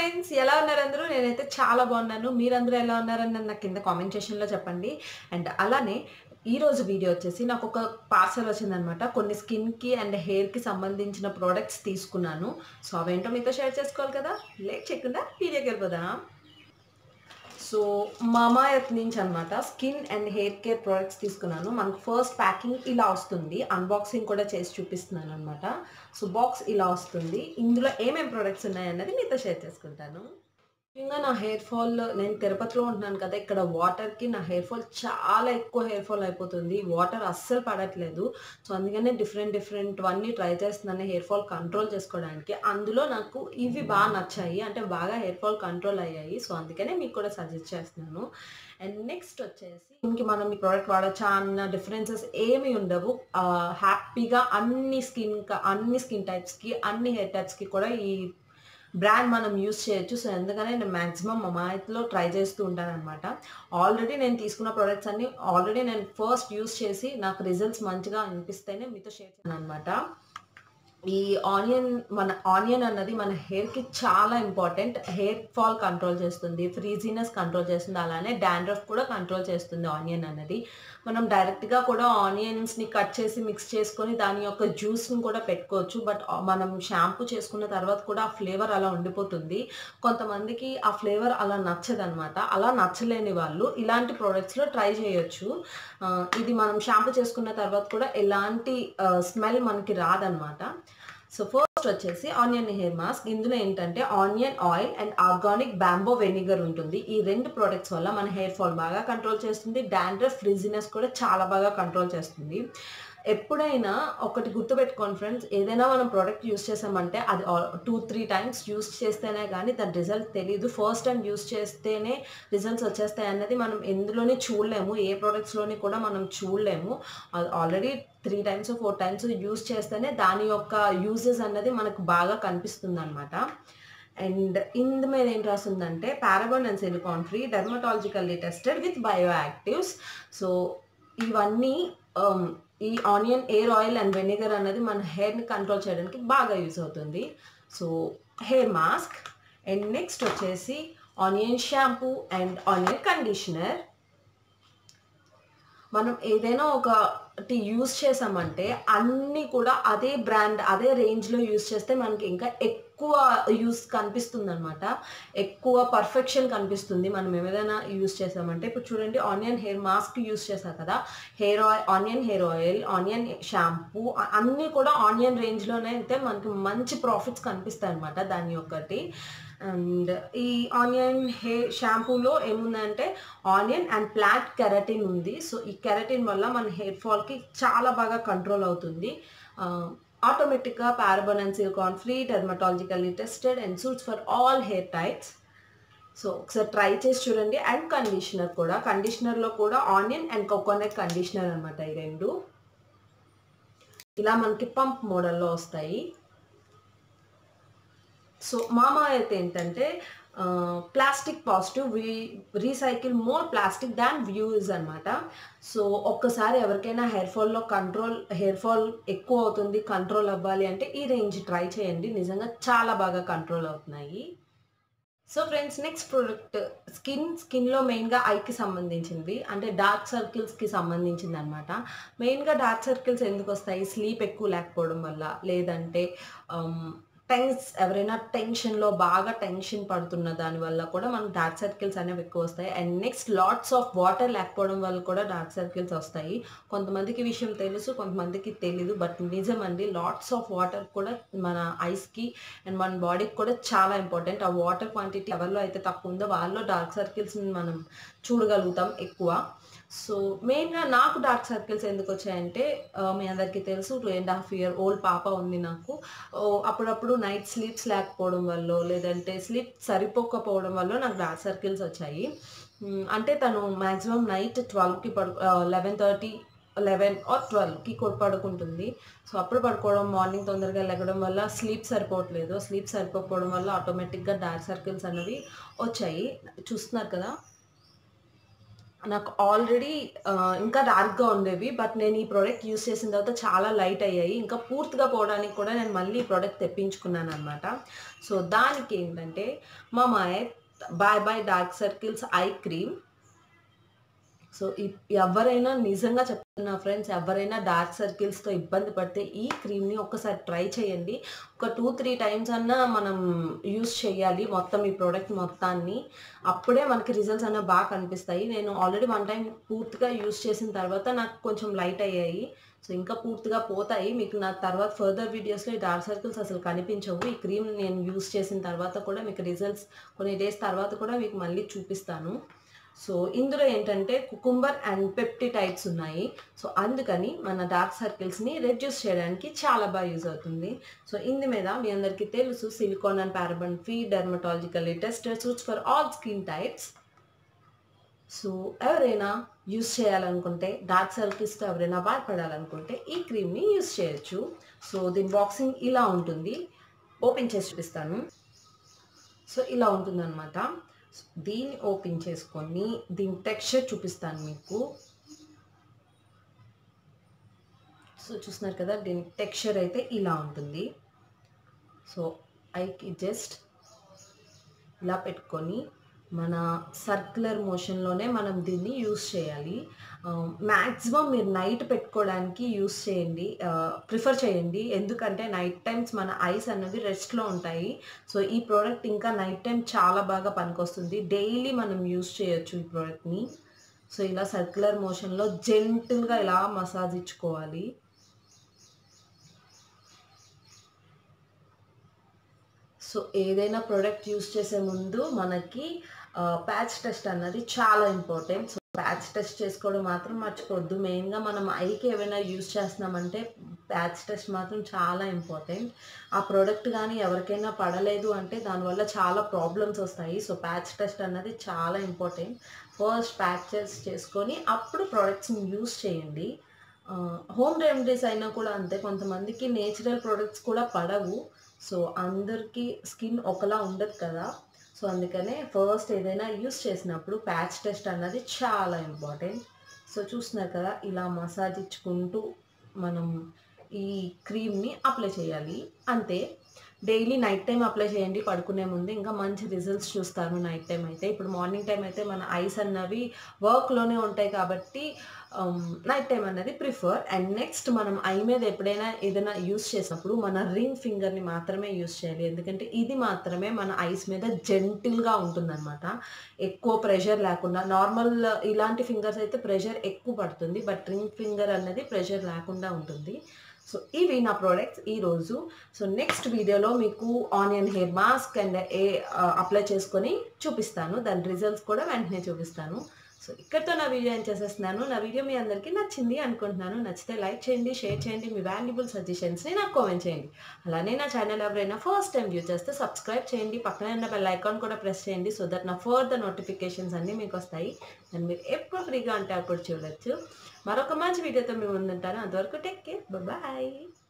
Friends ఎలా ఉన్నారు అందరూ నేనైతే చాలా బాగున్నాను మీరందరూ ఎలా ఉన్నారని నన్ను కింద కామెంట్ సెక్షన్లో చెప్పండి అండ్ అలానే ఈ రోజు వీడియో వచ్చేసి నాకు ఒక పార్సల్ వచ్చిందనమాట కొన్ని స్కిన్కి అండ్ హెయిర్కి సంబంధించిన ప్రోడక్ట్స్ తీసుకున్నాను సో అవేంటో మీతో షేర్ చేసుకోవాలి కదా లేట్ చేయకుండా వీడియోకి వెళ్ళిపోదాం సో మామాయత్ నుంచి అనమాట skin and hair care products తీసుకున్నాను మనకు ఫస్ట్ ప్యాకింగ్ ఇలా వస్తుంది అన్బాక్సింగ్ కూడా చేసి చూపిస్తున్నాను అనమాట సో బాక్స్ ఇలా వస్తుంది ఇందులో ఏమేమి ప్రోడక్ట్స్ ఉన్నాయన్నది మీతో షేర్ చేసుకుంటాను ముఖ్యంగా నా హెయిర్ ఫాల్ నేను తిరుపతిలో ఉంటున్నాను కదా ఇక్కడ వాటర్కి నా హెయిర్ ఫాల్ చాలా ఎక్కువ హెయిర్ ఫాల్ అయిపోతుంది వాటర్ అస్సలు పడట్లేదు సో అందుకనే డిఫరెంట్ డిఫరెంట్ అన్నీ ట్రై చేస్తున్నాను హెయిర్ ఫాల్ కంట్రోల్ చేసుకోవడానికి అందులో నాకు ఇవి బాగా నచ్చాయి అంటే బాగా హెయిర్ ఫాల్ కంట్రోల్ అయ్యాయి సో అందుకనే మీకు కూడా సజెస్ట్ చేస్తున్నాను అండ్ నెక్స్ట్ వచ్చేసి ఇంక మనం ఈ ప్రోడక్ట్ వాడచ్చా అన్న డిఫరెన్సెస్ ఏమి ఉండవు హ్యాపీగా అన్ని స్కిన్ అన్ని స్కిన్ టైప్స్కి అన్ని హెయిర్ టైప్స్కి కూడా ఈ బ్రాండ్ మనం యూస్ చేయొచ్చు సో ఎందుకనే నేను మ్యాక్సిమం మమాయిత్లో ట్రై చేస్తూ ఉంటాను అనమాట ఆల్రెడీ నేను తీసుకున్న ప్రోడక్ట్స్ అన్ని ఆల్రెడీ నేను ఫస్ట్ యూస్ చేసి నాకు రిజల్ట్స్ మంచిగా అనిపిస్తేనే మీతో షేర్ చేశాను అనమాట ఈ ఆనియన్ మన ఆనియన్ అన్నది మన హెయిర్కి చాలా ఇంపార్టెంట్ హెయిర్ ఫాల్ కంట్రోల్ చేస్తుంది ఫ్రీజీనెస్ కంట్రోల్ చేస్తుంది అలానే డాండ్రఫ్ కూడా కంట్రోల్ చేస్తుంది ఆనియన్ అన్నది మనం డైరెక్ట్గా కూడా ఆనియన్స్ని కట్ చేసి మిక్స్ చేసుకొని దాని యొక్క జ్యూస్ని కూడా పెట్టుకోవచ్చు బట్ మనం షాంపూ చేసుకున్న తర్వాత కూడా ఆ ఫ్లేవర్ అలా ఉండిపోతుంది కొంతమందికి ఆ ఫ్లేవర్ అలా నచ్చదనమాట అలా నచ్చలేని వాళ్ళు ఇలాంటి ప్రోడక్ట్స్లో ట్రై చేయొచ్చు ఇది మనం షాంపూ చేసుకున్న తర్వాత కూడా ఎలాంటి స్మెల్ మనకి రాదనమాట సో ఫస్ట్ వచ్చేసి ఆనియన్ హెయిర్ మాస్క్ ఇందులో ఏంటంటే onion oil and organic bamboo vinegar ఉంటుంది ఈ రెండు ప్రోడక్ట్స్ వల్ల మన హెయిర్ ఫాల్ బాగా కంట్రోల్ చేస్తుంది డాండ్రఫ్ ఫ్రిజినెస్ కూడా చాలా బాగా కంట్రోల్ చేస్తుంది ఎప్పుడైనా ఒకటి గుర్తుపెట్టుకోండి ఫ్రెండ్స్ ఏదైనా మనం ప్రోడక్ట్ యూస్ చేసామంటే అది టూ త్రీ టైమ్స్ యూస్ చేస్తేనే కానీ దాని రిజల్ట్ తెలియదు ఫస్ట్ టైం యూస్ చేస్తేనే రిజల్ట్స్ వచ్చేస్తాయి అన్నది మనం ఎందులోనే చూడలేము ఏ ప్రోడక్ట్స్లోని కూడా మనం చూడలేము already three times four times use చేస్తేనే దాని యొక్క యూజెస్ అన్నది మనకు బాగా కనిపిస్తుంది అనమాట అండ్ ఇందు మీద ఏం రాస్తుందంటే paraben and silicone free dermatologically tested with bio actives so ఇవన్నీ ఈ onion hair oil and vinegar అనేది మన హెయిర్ని కంట్రోల్ చేయడానికి బాగా యూజ్ అవుతుంది so hair mask and next వచ్చేసి onion shampoo and onion conditioner మనం ఏదైనా ఒకటి యూస్ చేసామంటే అన్నీ కూడా అదే బ్రాండ్ అదే రేంజ్లో యూస్ చేస్తే మనకి ఇంకా ఎక్కువ యూస్ కనిపిస్తుంది అనమాట ఎక్కువ పర్ఫెక్షన్ కనిపిస్తుంది మనం ఏదైనా యూస్ చేసామంటే ఇప్పుడు చూడండి ఆనియన్ హెయిర్ మాస్క్ యూస్ చేసాం కదా hair oil onion hair oil onion shampoo అన్నీ కూడా ఆనియన్ రేంజ్లోనే అయితే మనకి మంచి ప్రాఫిట్స్ కనిపిస్తాయి అనమాట దాని ఒకటి అండ్ ఈ ఆనియన్ హెయిర్ షాంపూలో ఏముందంటే ఆనియన్ అండ్ ప్లాంట్ కెరటిన్ ఉంది సో ఈ కెరటిన్ వల్ల మన హెయిర్ ఫాల్కి చాలా బాగా కంట్రోల్ అవుతుంది ఆటోమేటిక్గా paraben and silicone free dermatologically tested and suits for all hair types so ఒకసారి ట్రై చేసి చూడండి అండ్ కండిషనర్ కూడా కండిషనర్లో కూడా ఆనియన్ అండ్ కోకోనట్ కండిషనర్ అనమాట ఈ రెండు ఇలా మనకి పంప్ మోడల్లో వస్తాయి సో మామా అయితే ఏంటంటే plastic positive re recycle more plastic than uses అనమాట సో ఒక్కసారి ఎవరికైనా హెయిర్ ఫాల్లో కంట్రోల్ హెయిర్ ఫాల్ ఎక్కువ అవుతుంది కంట్రోల్ అవ్వాలి అంటే ఈ రేంజ్ ట్రై చేయండి నిజంగా చాలా బాగా కంట్రోల్ అవుతున్నాయి so friends next product skin స్కిన్లో మెయిన్గా ఐకి సంబంధించింది అంటే డార్క్ సర్కిల్స్కి సంబంధించింది అనమాట మెయిన్గా డార్క్ సర్కిల్స్ ఎందుకు వస్తాయి స్లీప్ ఎక్కువ లేకపోవడం వల్ల లేదంటే టెన్స్ ఎవరైనా టెన్షన్లో బాగా టెన్షన్ పడుతున్న దానివల్ల కూడా మనకు డార్క్ సర్కిల్స్ అనేవి ఎక్కువ వస్తాయి and next lots of water లేకపోవడం వల్ల కూడా డార్క్ సర్కిల్స్ వస్తాయి కొంతమందికి విషయం తెలుసు కొంతమందికి తెలీదు బట్ నిజం అండి లాట్స్ ఆఫ్ వాటర్ కూడా మన ఐస్కి అండ్ మన బాడీకి కూడా చాలా ఇంపార్టెంట్ ఆ వాటర్ క్వాంటిటీ ఎవరిలో అయితే తక్కువ ఉందో వాళ్ళలో డార్క్ సర్కిల్స్ని మనం చూడగలుగుతాం ఎక్కువ సో మెయిన్గా నాకు డార్క్ సర్కిల్స్ ఎందుకు వచ్చాయంటే మీ అందరికీ తెలుసు two and half year old పాప ఉంది నాకు అప్పుడప్పుడు నైట్ స్లీప్స్ లేకపోవడం వల్ల లేదంటే స్లీప్ సరిపోకపోవడం వల్ల నాకు డార్క్ సర్కిల్స్ వచ్చాయి అంటే తను మ్యాక్సిమం నైట్ ట్వెల్వ్కి పడు లెవెన్ థర్టీ లెవెన్ ఆర్ ట్వెల్వ్కి పడుకుంటుంది సో అప్పుడు పడుకోవడం మార్నింగ్ తొందరగా లెగడం వల్ల స్లీప్ సరిపోవట్లేదు స్లీప్ సరిపోకపోవడం వల్ల ఆటోమేటిక్గా డార్క్ సర్కిల్స్ అనేవి వచ్చాయి చూస్తున్నారు కదా నాకు ఆల్రెడీ ఆహ్, ఇంకా డార్క్‌గా ఉండేవి. బట్ నేను ఈ ప్రొడక్ట్ యూజ్ చేసిన తర్వాత చాలా లైట్ అయ్యాయి. ఇంకా పూర్తిగా పోవడానికి కూడా నేను మళ్ళీ ఈ ప్రొడక్ట్ తెప్పించుకున్నాననమాట. సో, దానికేంటంటే Mamaearth bye bye dark circles eye cream. So, if ఎవ్వరైనా నిజంగా చెప్తున్నా ఫ్రెండ్స్ ఎవ్వరైనా డార్క్ సర్కిల్స్‌తో ఇబ్బంది పడితే ఈ క్రీమ్‌ని ఒక్కసారి ట్రై చేయండి. ఒక 2, 3 టైమ్స్ అన్నా మనం యూజ్ చేయాలి మొత్తం ఈ ప్రొడక్ట్ మొత్తాన్ని. అప్పుడే మనకి రిజల్ట్స్ అనేవి బాగా కనిపిస్తాయి. నేను ఆల్రెడీ వన్ టైమ్ పూర్తిగా యూజ్ చేసిన తర్వాత నాకు కొంచెం లైట్ అయ్యాయి. సో, ఇంకా పూర్తిగా పోతాయి. మీకు నా తర్వాత ఫర్దర్ వీడియోస్‌లో ఈ డార్క్ సర్కిల్స్ అసలు కనిపించవు. ఈ క్రీమ్ నేను యూజ్ చేసిన తర్వాత కూడా మీకు రిజల్ట్స్ కొన్ని డేస్ తర్వాత కూడా మీకు మళ్ళీ చూపిస్తాను. సో, ఇందులో ఏంటంటే కుకుంబర్ అండ్ పెప్టిటైడ్స్ ఉన్నాయి. సో, అందుకని మన డార్క్ సర్కిల్స్‌ని రెడ్యూస్ చేయడానికి చాలా బాగా యూజ్ అవుతుంది. సో, ఇందు మీద మీ అందరికీ తెలుసు silicone and paraben free dermatologically tested suits for all skin types. So, ఎవరైనా యూజ్ చేయాలనుకుంటే డార్క్ సర్కిల్స్‌తో ఎవరైనా బాధపడాలనుకుంటే ఈ క్రీమ్‌ని యూజ్ చేయొచ్చు. సో, దీని బాక్సింగ్ ఇలా ఉంటుంది. ఓపెన్ చేసి చూపిస్తాను. సో, ఇలా ఉంటుందనమాట. దీన్ని ఓపెన్ చేసుకొని దీని టెక్స్చర్ చూపిస్తాను మీకు. సో, చూస్తున్నారు కదా! దీని టెక్స్చర్ అయితే ఇలా ఉంటుంది. సో, ఐకి జస్ట్ ఇలా పెట్టుకొని మన సర్క్యులర్ మోషన్‌లోనే మనం దీన్ని యూజ్ చేయాలి. ఆహ్, మాక్సిమం మీరు నైట్ పెట్టుకోవడానికి యూజ్ చేయండి. ఆహ్, ప్రిఫర్ చేయండి. ఎందుకంటే నైట్ టైమ్స్ మన ఐస్ అనేవి రెస్ట్‌లో ఉంటాయి. సో, ఈ ప్రొడక్ట్ ఇంకా నైట్ టైమ్ చాలా బాగా పనికొస్తుంది. డైలీ మనం యూజ్ చేయొచ్చు ఈ ప్రొడక్ట్‌ని. సో, ఇలా సర్క్యులర్ మోషన్‌లో జెంటిల్‌గా ఇలా మసాజ్ ఇచ్చుకోవాలి. సో, ఏదైనా ప్రొడక్ట్ యూజ్ చేసే ముందు మనకి ఆహ్, ప్యాచ్ టెస్ట్ అన్నది చాలా ఇంపార్టెంట్. సో, ప్యాచ్ టెస్ట్ చేసుకోవడం మాత్రం మర్చిపోవద్దు. మెయిన్‌గా మనం ఐకి ఏవైనా యూజ్ చేస్తున్నామంటే ప్యాచ్ టెస్ట్ మాత్రం చాలా ఇంపార్టెంట్. ఆ ప్రొడక్ట్ గానీ ఎవరికైనా పడలేదు అంటే దానివల్ల చాలా ప్రాబ్లమ్స్ వస్తాయి. సో, ప్యాచ్ టెస్ట్ అన్నది చాలా ఇంపార్టెంట్. ఫస్ట్ ప్యాచ్ టెస్ట్ చేసుకొని అప్పుడు ప్రొడక్ట్స్‌ని యూజ్ చేయండి. ఆహ్, హోమ్ రెమెడీస్ అయినా కూడా అంతే. కొంతమందికి నేచురల్ ప్రొడక్ట్స్ కూడా పడవు. సో, అందరికీ స్కిన్ ఒకలా ఉండదు కదా! సో, అందుకనే ఫస్ట్ ఏదైనా యూజ్ చేసినప్పుడు ప్యాచ్ టెస్ట్ అన్నది చాలా ఇంపార్టెంట్. సో, చూస్తున్నారు కదా! ఇలా మసాజ్ ఇచ్చుకుంటూ మనం ఈ క్రీమ్‌ని అప్లై చేయాలి. అంతే. డైలీ నైట్ టైమ్ అప్లై చేయండి పడుకునే ముందు. ఇంకా మంచి రిజల్ట్స్ చూస్తారు నైట్ టైమ్ అయితే. ఇప్పుడు మార్నింగ్ టైమ్ అయితే మన ఐస్ అన్నవి వర్క్‌లోనే ఉంటాయి కాబట్టి ఆహ్, నైట్ టైమ్ అన్నది ప్రిఫర్. అండ్ నెక్స్ట్ మనం ఐ మీద ఎప్పుడైనా ఏదైనా యూజ్ చేసినప్పుడు మన రింగ్ ఫింగర్‌ని మాత్రమే యూజ్ చేయాలి. ఎందుకంటే ఇది మాత్రమే మన ఐస్ మీద జెంటిల్‌గా ఉంటుందనమాట. ఎక్కువ ప్రెషర్ లేకుండా నార్మల్ ఇలాంటి ఫింగర్స్ అయితే ప్రెషర్ ఎక్కువ పడుతుంది. బట్ రింగ్ ఫింగర్ అన్నది ప్రెషర్ లేకుండా ఉంటుంది. సో, ఇవి నా ప్రొడక్ట్స్ ఈరోజు. సో, నెక్స్ట్ వీడియోలో మీకు onion hair mask and a ah, apply చేసుకొని చూపిస్తాను. దాని రిజల్ట్స్ కూడా వెంటనే చూపిస్తాను. సో, ఇక్కడితో నా వీడియో ఎండ్ చేసేస్తున్నాను. నా వీడియో మీ అందరికీ నచ్చింది అనుకుంటున్నాను. నచ్చితే లైక్ చేయండి, షేర్ చేయండి. మీ వాల్యుబుల్ సజెషన్స్‌ని నాకు కామెంట్ చేయండి. అలానే నా ఛానల్ ఎవరైనా ఫస్ట్ టైమ్ వ్యూ చేస్తే సబ్స్క్రైబ్ చేయండి. పక్కనే ఉన్న బెల్ ఐకాన్ కూడా ప్రెస్ చేయండి. సో దట్ నా ఫర్దర్ నోటిఫికేషన్స్ అన్నీ మీకొస్తాయి. అండ్ మీరు ఎప్పుడు ఫ్రీగా ఉంటే అప్పుడు చూడొచ్చు. మరొక మంచి వీడియోతో మీ ముందుంటాను. అంతవరకు టేక్ కేర్. బాయ్.